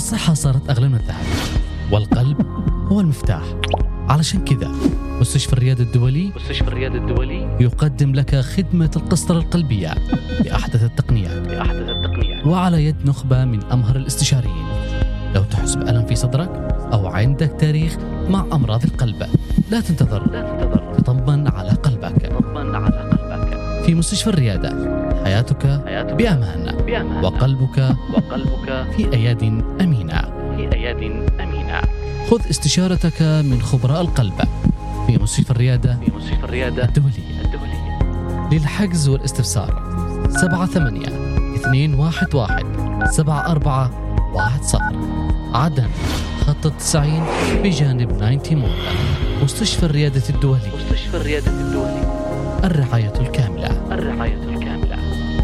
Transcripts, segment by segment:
الصحة صارت أغلى من الذهب والقلب هو المفتاح علشان كذا مستشفى الرياض الدولي مستشفى الرياض الدولي يقدم لك خدمة القسطرة القلبية بأحدث التقنيات بأحدث التقنيات وعلى يد نخبة من أمهر الاستشاريين لو تحس بألم في صدرك أو عندك تاريخ مع أمراض القلب لا تنتظر لا تنتظر تطمن على قلبك طمن على قلبك في مستشفى الريادة حياتك حياتك بأمان بأمان وقلبك وقلبك في أياد أمينة في أياد أمينة خذ استشارتك من خبراء القلب في مستشفى الريادة في مستشفى الرياض الدولية الدولية للحجز والاستفسار سبعة ثمانية اثنين واحد واحد سبعة أربعة واحد صفر عدن خط التسعين بجانب 90 مول مستشفى الريادة الدولي مستشفى الرياض الدولي الرعاية الكاملة الرعاية الكاملة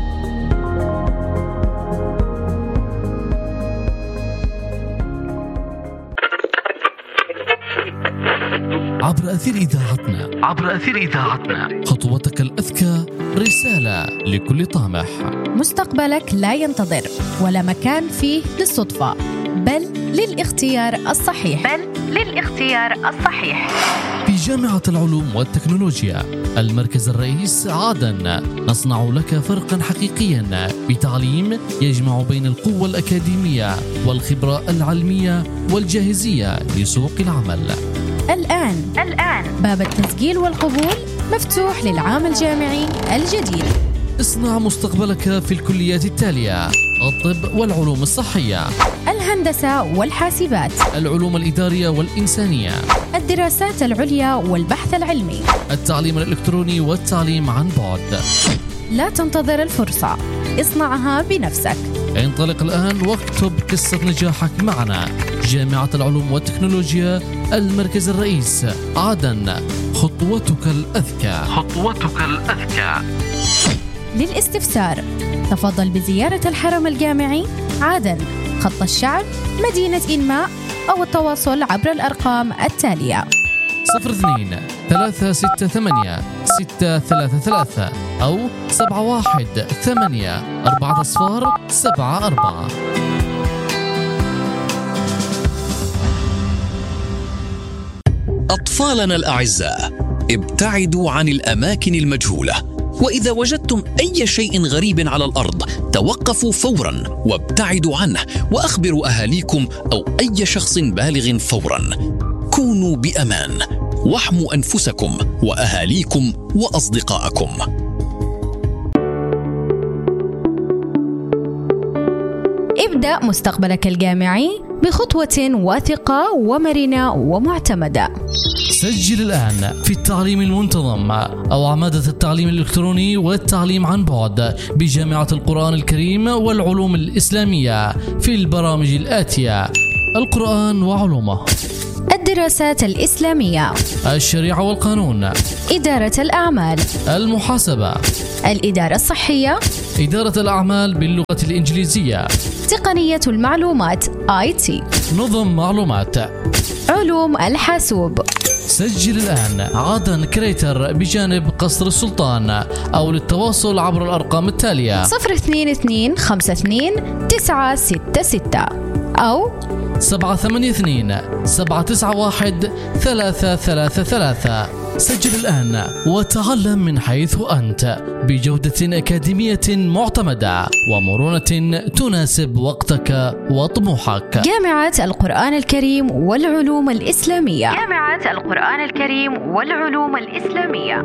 عبر أثير إذاعتنا عبر أثير إذاعتنا خطوتك الأذكى رسالة لكل طامح مستقبلك لا ينتظر ولا مكان فيه للصدفة بل للاختيار الصحيح بل للاختيار الصحيح في جامعة العلوم والتكنولوجيا المركز الرئيس عدن نصنع لك فرقا حقيقيا بتعليم يجمع بين القوة الأكاديمية والخبرة العلمية والجاهزية لسوق العمل الآن الآن باب التسجيل والقبول مفتوح للعام الجامعي الجديد اصنع مستقبلك في الكليات التالية الطب والعلوم الصحية الهندسة والحاسبات العلوم الإدارية والإنسانية الدراسات العليا والبحث العلمي التعليم الإلكتروني والتعليم عن بعد لا تنتظر الفرصة اصنعها بنفسك انطلق الآن واكتب قصة نجاحك معنا جامعة العلوم والتكنولوجيا المركز الرئيس عدن خطوتك الأذكى خطوتك الأذكى للاستفسار تفضل بزيارة الحرم الجامعي عدن خط الشعب مدينة إنماء أو التواصل عبر الأرقام التالية صفر اثنين ثلاثة ستة ثمانية ستة ثلاثة ثلاثة أو سبعة واحد ثمانية أربعة أصفار سبعة أربعة أطفالنا الأعزاء ابتعدوا عن الأماكن المجهولة وإذا وجدتم أي شيء غريب على الأرض توقفوا فورا وابتعدوا عنه وأخبروا أهاليكم أو أي شخص بالغ فورا كونوا بأمان واحموا أنفسكم وأهاليكم وأصدقائكم ابدأ مستقبلك الجامعي بخطوة واثقة ومرنة ومعتمدة سجل الآن في التعليم المنتظم أو عمادة التعليم الإلكتروني والتعليم عن بعد بجامعة القرآن الكريم والعلوم الإسلامية في البرامج الآتية القرآن وعلومه الدراسات الإسلامية الشريعة والقانون إدارة الأعمال المحاسبة الإدارة الصحية إدارة الأعمال باللغة الإنجليزية تقنية المعلومات IT نظم معلومات علوم الحاسوب سجل الآن عدن كريتر بجانب قصر السلطان أو للتواصل عبر الأرقام التالية صفر اثنين اثنين خمسة اثنين تسعة ستة ستة أو سبعة ثمانية اثنين سبعة تسعة واحد ثلاثة ثلاثة ثلاثة سجل الآن وتعلم من حيث أنت بجودة أكاديمية معتمدة ومرونة تناسب وقتك وطموحك جامعة القرآن الكريم والعلوم الإسلامية جامعة القرآن الكريم والعلوم الإسلامية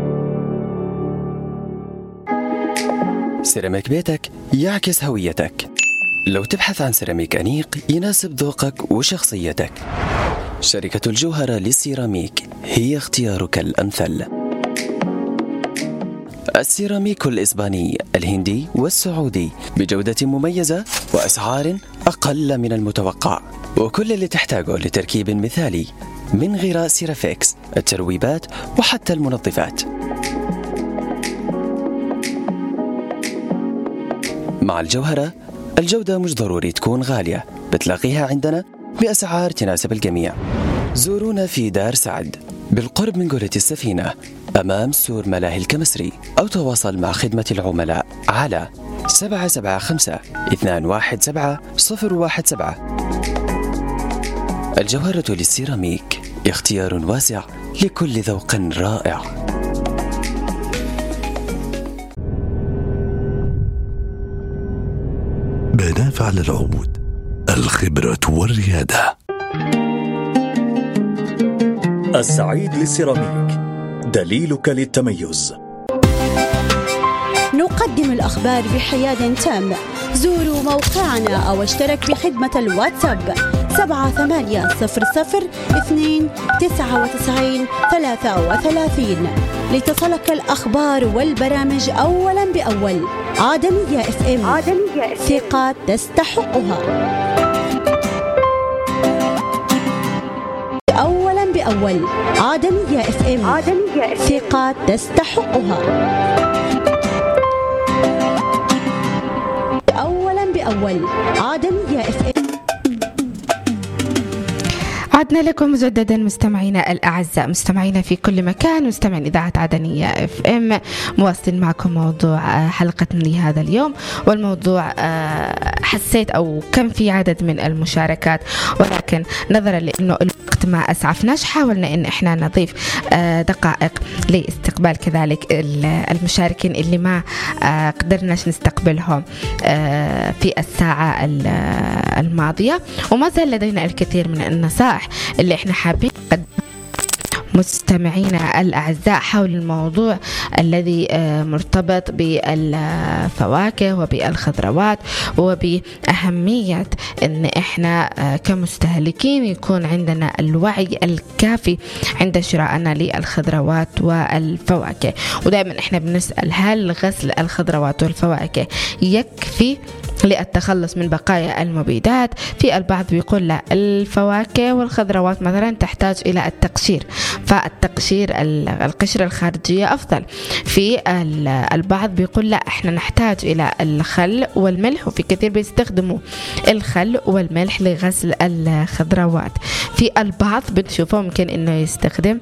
سيراميك بيتك يعكس هويتك لو تبحث عن سيراميك أنيق يناسب ذوقك وشخصيتك شركة الجوهرة للسيراميك هي اختيارك الأمثل السيراميك الإسباني الهندي والسعودي بجودة مميزة وأسعار أقل من المتوقع وكل اللي تحتاجه لتركيب مثالي من غراء سيرافيكس الترويبات وحتى المنظفات مع الجوهرة الجودة مش ضروري تكون غالية بتلاقيها عندنا بأسعار تناسب الجميع زورونا في دار سعد بالقرب من قرية السفينة أمام سور ملاهي الكمسري أو تواصل مع خدمة العملاء على 775 217 017 الجوهرة للسيراميك اختيار واسع لكل ذوق رائع منافع للعود الخبرة والريادة السعيد للسيراميك دليلك للتميز نقدم الأخبار بحياد تام زوروا موقعنا أو اشترك بخدمة الواتساب سبعة ثمانية صفر صفر اثنين تسعة وتسعين ثلاثة وثلاثين لتصلك الأخبار والبرامج أولا بأول عدنية اف ام عدنية ثقة تستحقها أولا بأول عدنية اف ام عدنية ثقة تستحقها أولا بأول عدنية اف ام عدنا لكم مجددا مستمعينا الاعزاء مستمعينا في كل مكان مستمعين اذاعه عدنيه اف ام مواصلين معكم موضوع آه، حلقتنا لهذا اليوم والموضوع آه، حسيت او كم في عدد من المشاركات ولكن نظرا لانه الوقت ما اسعفناش حاولنا ان احنا نضيف آه، دقائق لاستقبال كذلك ال- المشاركين اللي ما آه، قدرناش نستقبلهم آه، في الساعه ال- الماضيه وما زال لدينا الكثير من النصائح اللي احنا حابين نقدمها مستمعينا الأعزاء حول الموضوع الذي آه، مرتبط بالفواكه وبالخضروات وبأهمية أن إحنا آه، كمستهلكين يكون عندنا الوعي الكافي عند شرائنا للخضروات والفواكه ودائما إحنا بنسأل هل غسل الخضروات والفواكه يكفي للتخلص من بقايا المبيدات في البعض بيقول لا الفواكه والخضروات مثلا تحتاج إلى التقشير فالتقشير ال- القشرة الخارجية أفضل في ال- البعض بيقول لا احنا نحتاج إلى الخل والملح وفي كثير بيستخدموا الخل والملح لغسل الخضروات في البعض بنشوفه ممكن انه يستخدم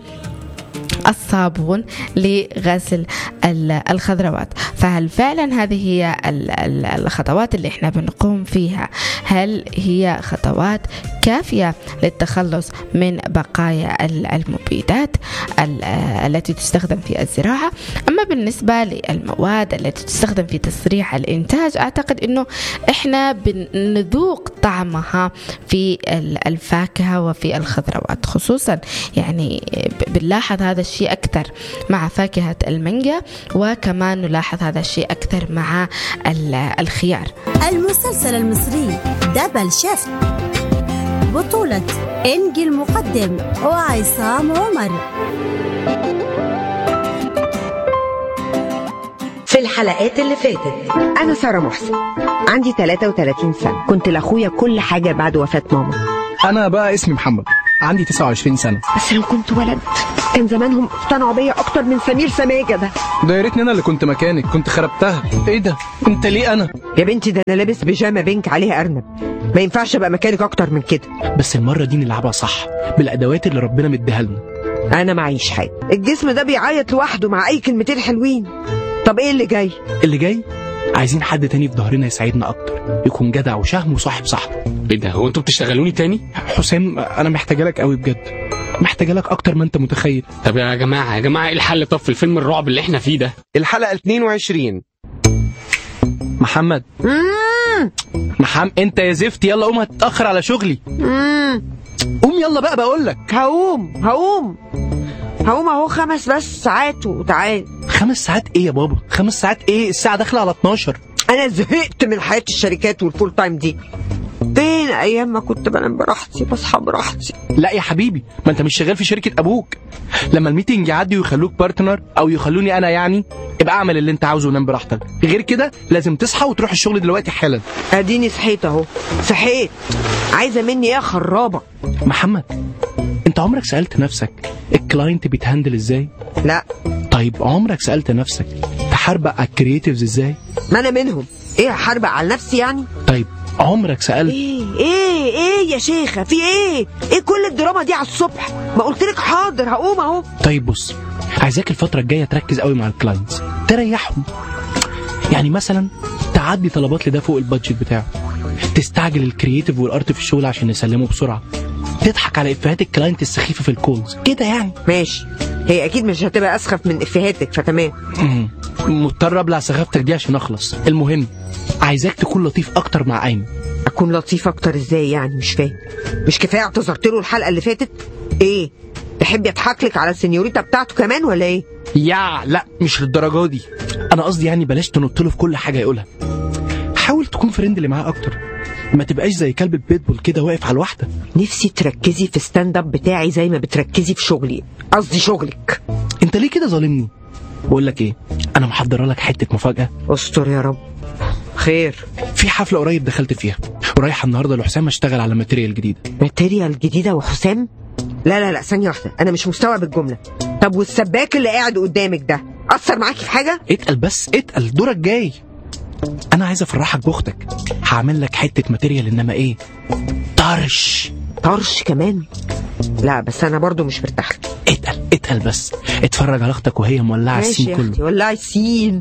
الصابون لغسل ال- الخضروات فهل فعلا هذه هي ال- ال- الخطوات اللي احنا بنقوم فيها هل هي خطوات كافية للتخلص من بقايا ال- المبيدات ال- التي تستخدم في الزراعة أما بالنسبة للمواد التي تستخدم في تسريع الإنتاج أعتقد أنه إحنا بنذوق طعمها في ال- الفاكهة وفي الخضروات خصوصا يعني ب- بنلاحظ هذا الشيء أكثر مع فاكهة المانجا وكمان نلاحظ هذا الشيء أكثر مع ال- الخيار المسلسل المصري دبل شيفت بطولة إنجي المقدم وعصام عمر في الحلقات اللي فاتت أنا سارة محسن عندي 33 سنة كنت لأخويا كل حاجة بعد وفاة ماما انا بقى اسمي محمد عندي 29 سنه بس لو كنت ولد كان زمانهم اقتنعوا بيا أكتر من سمير سماجة ده ده يا ريتني انا اللي كنت مكانك كنت خربتها ايه ده انت ليه انا يا بنتي ده أنا لابس بيجامة بينك عليها أرنب ما ينفعش أبقى مكانك أكتر من كده بس المره دي نلعبها صح بالادوات اللي ربنا مديها لنا أنا معيش حاجة الجسم ده بيعيط لوحده مع أي كلمتين حلوين طب إيه اللي جاي؟ اللي جاي عايزين حد تاني في ظهرنا يساعدنا اكتر يكون جدع وشهم وصاحب صاحبه ايه ده هو انتوا بتشتغلوني تاني؟ حسام انا محتاجه لك قوي بجد محتاجه لك اكتر ما انت متخيل طب يا جماعه يا جماعه ايه الحل طب في الفيلم الرعب اللي احنا فيه ده؟ الحلقه 22 محمد محمد انت يا زفت يلا قوم هتتاخر على شغلي قوم يلا بقى بقول لك هقوم هقوم هقوم أهو خمس بس ساعات وتعال خمس ساعات ايه يا بابا خمس ساعات ايه الساعه داخله على 12 أنا زهقت من حياة الشركات والفول تايم دي فين أيام ما كنت بنام براحتي بصحى براحتي لا يا حبيبي ما انت مش شغال في شركه ابوك لما الميتنج يعدي ويخلوك بارتنر او يخلوني انا يعني ابقى اعمل اللي انت عاوزه ونام براحتك غير كده لازم تصحى وتروح الشغل دلوقتي حالا اديني صحيت اهو صحيت عايزه مني ايه يا خرابه محمد انت عمرك سالت نفسك الكلاينت بيتهندل ازاي لا طيب عمرك سالت نفسك تحاربق على الكرييتيفز ازاي ما انا منهم ايه هحارب على نفسي يعني طيب عمرك سالت ايه ايه ايه يا شيخه في ايه ايه كل الدراما دي على الصبح ما قلت لك حاضر هقوم اهو طيب بص عايزاك الفترة الجاية تركز قوي مع الكلاينتس تريحهم يعني مثلا تعدي طلبات لده فوق البادجت بتاعه تستعجل الكرييتيف والارت في الشغل عشان نسلمه بسرعة تضحك على افيهات الكلاينت السخيفه في الكولز كده يعني ماشي هي اكيد مش هتبقى اسخف من افيهاتك فتمام مم. مضطر ابلع سخافتك دي عشان اخلص المهم عايزاك تكون لطيف اكتر مع ايمن اكون لطيف اكتر ازاي يعني مش فاهم مش كفايه اعتذرت له الحلقه اللي فاتت ايه تحبي اضحك لك على السنيوريتا بتاعته كمان ولا ايه يا لا مش للدرجه دي انا قصدي يعني بلاش تنط له في كل حاجه يقولها حاول تكون فريندلي معاه اكتر ما تبقاش زي كلب البيتبول كده واقف على الواحده نفسي تركزي في ستاند اب بتاعي زي ما بتركزي في شغلي قصدي شغلك انت ليه كده ظالمني بقول لك ايه انا محضره لك حته مفاجاه استر يا رب خير في حفله قريب دخلت فيها ورايح النهارده لحسام اشتغل على ماتيريال جديده ماتيريال جديده وحسام لا لا لا ثانيه واحده انا مش مستوعب الجمله طب والسباك اللي قاعد قدامك ده اثر معاكي في حاجه اتقل بس اتقل دورك جاي انا عايز افرحك باختك هعمل لك حته ماتيريال انما ايه طرش طرش كمان لا بس انا برضو مش مرتاح لك. اتقل اتقل بس اتفرج على اختك وهي مولعه ماشي السين يا كله اختي ولعي السين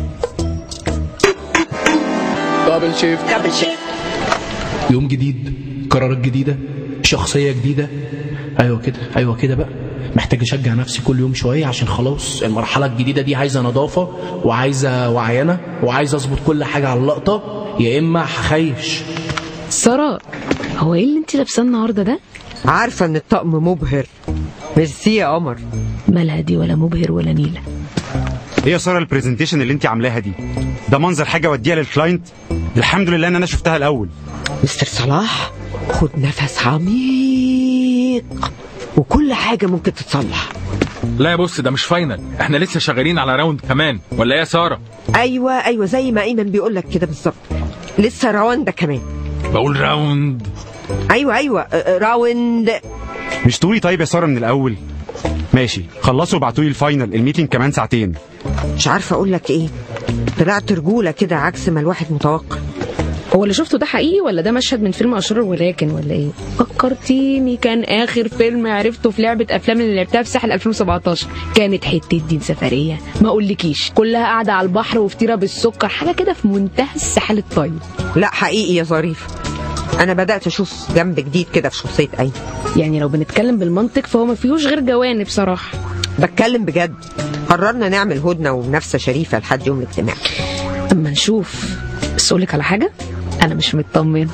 دبل شيفت دبل شيفت يوم جديد قرارات جديده شخصيه جديده ايوه كده ايوه كده بقى محتاج اشجع نفسي كل يوم شويه عشان خلاص المرحله الجديده دي عايزه نظافه وعايزه وعينه وعايزه اظبط كل حاجه على اللقطه يا اما هخيش سارة هو ايه اللي انت لابساه النهارده ده؟ عارفه ان الطقم مبهر ميرسي يا قمر مالها دي ولا مبهر ولا نيلة ايه يا ساره البرزنتيشن اللي انت عاملاها دي ده منظر حاجه وديها للكلاينت الحمد لله ان انا شفتها الاول مستر صلاح خد نفس عميق وكل حاجه ممكن تتصلح لا يا بص ده مش فاينل احنا لسه شغالين على راوند كمان ولا ايه يا ساره ايوه ايوه زي ما ايمن بيقول لك كده بالظبط لسه رواندا كمان بقول راوند ايوه ايوه آه، راوند مش تقولي طيب يا ساره من الاول ماشي خلصوا وابعتوا لي الفاينل الميتنج كمان ساعتين مش عارفه اقول لك ايه طلعت رجوله كده عكس ما الواحد متوقع هو اللي شفته ده حقيقي ولا ده مشهد من فيلم اشرار ولكن ولا ايه؟ فكرتيني كان اخر فيلم عرفته في لعبه افلام اللي لعبتها في ساحل 2017 كانت حته دين سفريه ما اقولكيش كلها قاعده على البحر وفطيره بالسكر حاجه كده في منتهى السحل الطيب لا حقيقي يا ظريف انا بدات اشوف جنب جديد كده في شخصيه ايمن يعني لو بنتكلم بالمنطق فهو ما فيهوش غير جوانب صراحه بتكلم بجد قررنا نعمل هدنه ومنافسه شريفه لحد يوم الاجتماع اما نشوف بس اقول لك على حاجه انا مش مطمن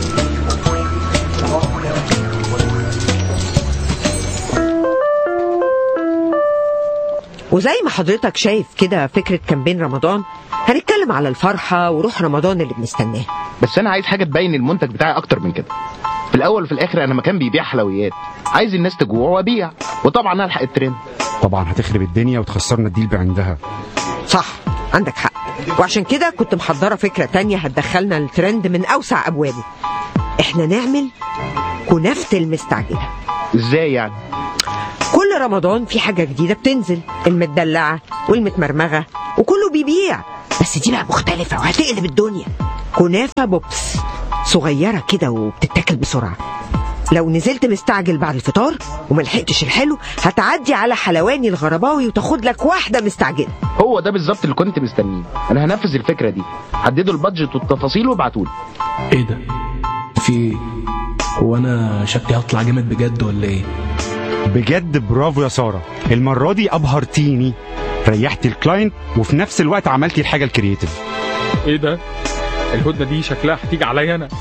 وزي ما حضرتك شايف كده فكره كامبين رمضان هنتكلم على الفرحه وروح رمضان اللي بنستناه بس انا عايز حاجه تبين المنتج بتاعي اكتر من كده في الاول وفي الاخر انا مكان بيبيع حلويات عايز الناس تجوع وابيع وطبعا الحق الترند طبعا هتخرب الدنيا وتخسرنا الديل بعندها صح عندك حق وعشان كده كنت محضره فكره تانية هتدخلنا الترند من اوسع ابوابه احنا نعمل كنافه المستعجله ازاي يعني كل رمضان في حاجه جديده بتنزل المدلعه والمتمرمغه وكله بيبيع بس دي بقى مختلفه وهتقلب الدنيا كنافه بوبس صغيره كده وبتتاكل بسرعه لو نزلت مستعجل بعد الفطار وما لحقتش الحلو هتعدي على حلواني الغرباوي وتاخد لك واحده مستعجله هو ده بالظبط اللي كنت مستنيه انا هنفذ الفكره دي حددوا البادجت والتفاصيل وابعتوا لي ايه ده في هو انا شكلي هطلع جامد بجد ولا ايه بجد برافو يا ساره المره دي ابهرتيني ريحتي الكلاينت وفي نفس الوقت عملتي الحاجه الكرييتيف ايه ده الهدنه دي شكلها هتيجي عليا انا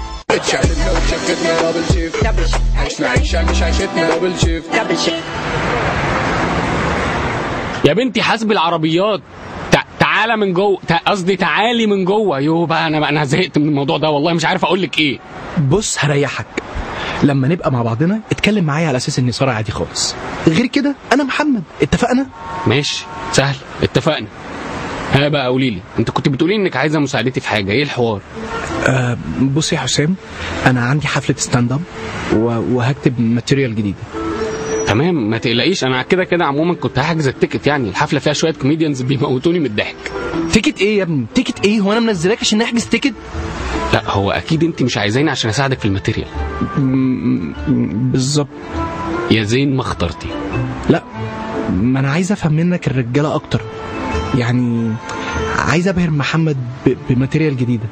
يا بنتي حاسب العربيات تع- تعالى من جوه تع- قصدي تعالي من جوه يو بقى انا انا زهقت من الموضوع ده والله مش عارف اقول لك ايه بص هريحك لما نبقى مع بعضنا اتكلم معايا على اساس اني ساره عادي خالص غير كده انا محمد اتفقنا ماشي سهل اتفقنا ها بقى قولي لي انت كنت بتقولي انك عايزه مساعدتي في حاجه ايه الحوار آه بص يا حسام انا عندي حفله ستاند اب و- وهكتب ماتيريال جديده تمام ما تقلقيش انا كده كده عموما كنت هحجز التيكت يعني الحفله فيها شويه كوميديانز بيموتوني من الضحك تيكت ايه يا ابني تيكت ايه هو انا منزلاك عشان نحجز تيكت لا هو اكيد انت مش عايزاني عشان اساعدك في الماتيريال بالظبط يا زين ما اخترتي لا ما انا عايز افهم منك الرجاله اكتر يعني عايز ابهر محمد ب- بماتيريال جديده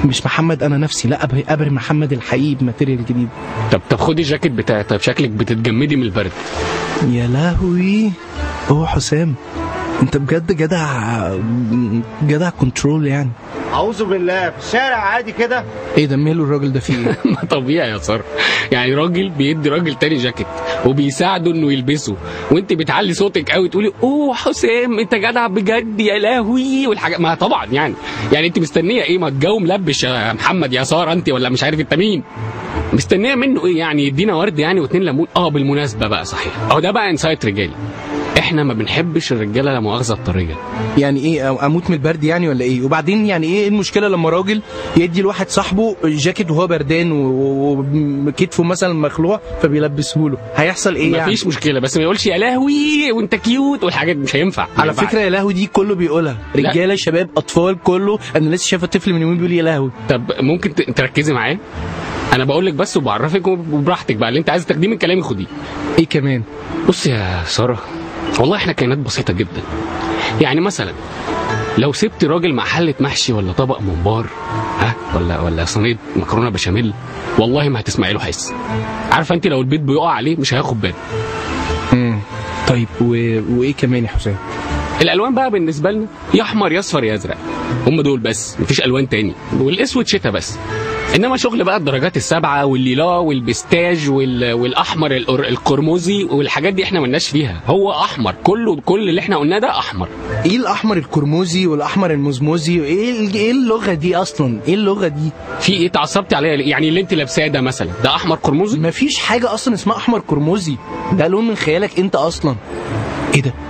مش محمد انا نفسي لا ابري ابري محمد الحقيقي بماتيريال جديد طب طب خدي الجاكيت بتاعي طيب شكلك بتتجمدي من البرد يا لهوي هو حسام انت بجد جدع جدع كنترول يعني اعوذ بالله في الشارع عادي كده ايه ده ماله الراجل ده فيه ايه ما طبيعي يا ساره يعني راجل بيدي راجل تاني جاكيت وبيساعده انه يلبسه وانت بتعلي صوتك قوي تقولي اوه حسام انت جدع بجد يا لهوي والحاجات ما طبعا يعني يعني انت مستنيه ايه ما الجو ملبش يا محمد يا ساره انت ولا مش عارف انت مين مستنيه منه ايه يعني يدينا ورد يعني واتنين ليمون اه بالمناسبه بقى صحيح اهو ده بقى انسايت رجالي احنا ما بنحبش الرجاله لا مؤاخذه الطريه يعني ايه أ- اموت من البرد يعني ولا ايه وبعدين يعني ايه المشكله لما راجل يدي لواحد صاحبه جاكيت وهو بردان و- و- وكتفه مثلا مخلوع فبيلبسه له هيحصل ايه يعني مفيش مشكله بس ما يقولش يا لهوي وانت كيوت والحاجات دي مش هينفع ما على ينفعش. فكره يا لهوي دي كله بيقولها لا. رجاله شباب اطفال كله انا لسه شايف طفل من يومين بيقول يا لهوي طب ممكن ت- تركزي معايا انا بقول لك بس وبعرفك وبراحتك بقى اللي انت عايز تاخديه من كلامي خديه ايه كمان بص يا ساره والله احنا كائنات بسيطه جدا يعني مثلا لو سبت راجل مع حله محشي ولا طبق ممبار ها ولا ولا صينيه مكرونه بشاميل والله ما هتسمعي له حس عارفه انت لو البيت بيقع عليه مش هياخد باله امم طيب و... وايه كمان يا حسام الالوان بقى بالنسبه لنا يا احمر يا اصفر يا ازرق هم دول بس مفيش الوان تاني والاسود شتا بس انما شغل بقى الدرجات السبعه والليلا والبستاج وال... والاحمر القر- القرمزي والحاجات دي احنا ملناش فيها هو احمر كله كل اللي احنا قلناه ده احمر ايه الاحمر الكرموزي والاحمر المزموزي ايه ال- ايه اللغه دي اصلا ايه اللغه دي في ايه اتعصبتي عليها ليه؟ يعني اللي انت لابساه ده مثلا ده احمر قرمزي مفيش حاجه اصلا اسمها احمر كرموزي ده لون من خيالك انت اصلا ايه ده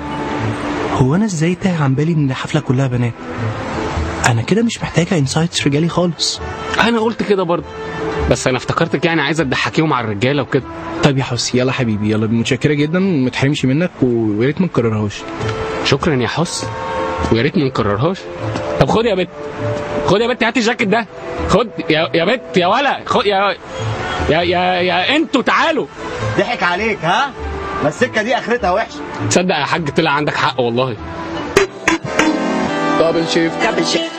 هو انا ازاي تاه عن بالي ان الحفله كلها بنات انا كده مش محتاجه انسايتس رجالي خالص انا قلت كده برضه بس انا افتكرتك يعني عايزه تضحكيهم على الرجاله وكده طيب يا حسي يلا حبيبي يلا متشكره جدا ما تحرمش منك ويا ريت ما نكررهاش شكرا يا حس ويا ريت ما نكررهاش طب خد يا بت خد يا بت هات الجاكيت ده خد يا يا بت يا ولا خد يا يا يا, يا انتوا تعالوا ضحك عليك ها ما السكه دي اخرتها وحشه تصدق يا حاج طلع عندك حق والله دبل شيفت دبل شيفت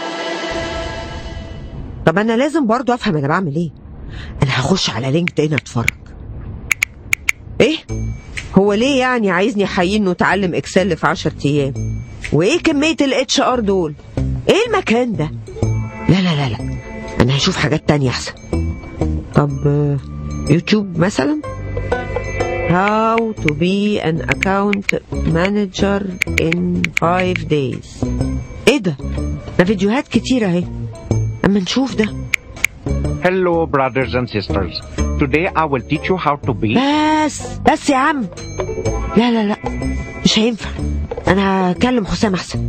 طب انا لازم برضو افهم انا بعمل ايه انا هخش على لينكد ان اتفرج ايه هو ليه يعني عايزني احييه انه اتعلم اكسل في 10 ايام وايه كميه الاتش ار دول ايه المكان ده لا لا لا لا انا هشوف حاجات تانية احسن طب آه، يوتيوب مثلا How to be an account manager in 5 days ايه ده ده فيديوهات كتير اهي اما نشوف ده Hello, brothers and sisters. Today I will teach you how to be. بس بس يا عم لا لا لا مش هينفع انا هكلم حسام احسن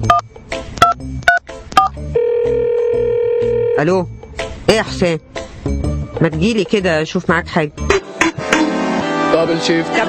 الو ايه يا حسام ما تجيلي كده اشوف معاك حاجه دبل شيفت